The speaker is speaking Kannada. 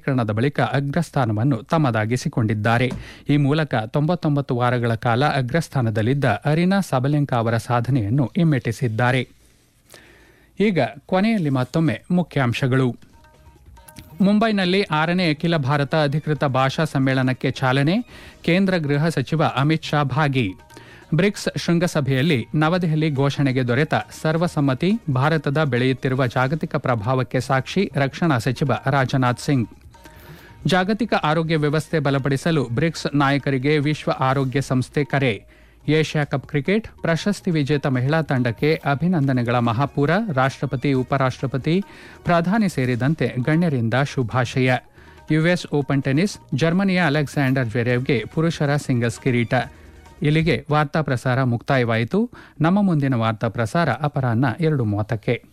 ವರ್ಗೀಕರಣದ ಬಳಿಕ ಅಗ್ರಸ್ಥಾನವನ್ನು ತಮ್ಮದಾಗಿಸಿಕೊಂಡಿದ್ದಾರೆ ಈ ಮೂಲಕ ತೊಂಬತ್ತೊಂಬತ್ತು ವಾರಗಳ ಕಾಲ ಅಗ್ರಸ್ಥಾನದಲ್ಲಿದ್ದ ಅರಿನಾ ಸಬಲೆಂಕಾ ಅವರ ಸಾಧನೆಯನ್ನು ಹಿಮ್ಮೆಟ್ಟಿಸಿದ್ದಾರೆ ಈಗ ಕೊನೆಯಲ್ಲಿ ಮತ್ತೊಮ್ಮೆ ಮುಖ್ಯಾಂಶಗಳು ಮುಂಬೈನಲ್ಲಿ ಆರನೇ ಅಖಿಲ ಭಾರತ ಅಧಿಕೃತ ಭಾಷಾ ಸಮ್ಮೇಳನಕ್ಕೆ ಚಾಲನೆ ಕೇಂದ್ರ ಗೃಹ ಸಚಿವ ಅಮಿತ್ ಶಾ ಭಾಗಿ ಬ್ರಿಕ್ಸ್ ಶೃಂಗಸಭೆಯಲ್ಲಿ ನವದೆಹಲಿ ಘೋಷಣೆಗೆ ದೊರೆತ ಸರ್ವಸಮ್ಮತಿ ಭಾರತದ ಬೆಳೆಯುತ್ತಿರುವ ಜಾಗತಿಕ ಪ್ರಭಾವಕ್ಕೆ ಸಾಕ್ಷಿ ರಕ್ಷಣಾ ಸಚಿವ ರಾಜನಾಥ್ ಸಿಂಗ್ ಜಾಗತಿಕ ಆರೋಗ್ಯ ವ್ಯವಸ್ಥೆ ಬಲಪಡಿಸಲು ಬ್ರಿಕ್ಸ್ ನಾಯಕರಿಗೆ ವಿಶ್ವ ಆರೋಗ್ಯ ಸಂಸ್ಥೆ ಕರೆ ಏಷ್ಯಾ ಕಪ್ ಕ್ರಿಕೆಟ್ ಪ್ರಶಸ್ತಿ ವಿಜೇತ ಮಹಿಳಾ ತಂಡಕ್ಕೆ ಅಭಿನಂದನೆಗಳ ಮಹಾಪೂರ ರಾಷ್ಟ್ರಪತಿ ಉಪರಾಷ್ಟ್ರಪತಿ ಪ್ರಧಾನಿ ಸೇರಿದಂತೆ ಗಣ್ಯರಿಂದ ಶುಭಾಶಯ ಯುಎಸ್ ಓಪನ್ ಟೆನಿಸ್ ಜರ್ಮನಿಯ ಅಲೆಕ್ಸಾಂಡರ್ ಜ್ವೆರೇವ್ಗೆ ಪುರುಷರ ಸಿಂಗಲ್ಸ್ ಕಿರೀಟ ಇಲ್ಲಿಗೆ ವಾರ್ತಾ ಪ್ರಸಾರ ಮುಕ್ತಾಯವಾಯಿತು ನಮ್ಮ ಮುಂದಿನ ವಾರ್ತಾ ಪ್ರಸಾರ ಅಪರಾಹ್ನ ಎರಡು ಮೂವತ್ತಕ್ಕೆ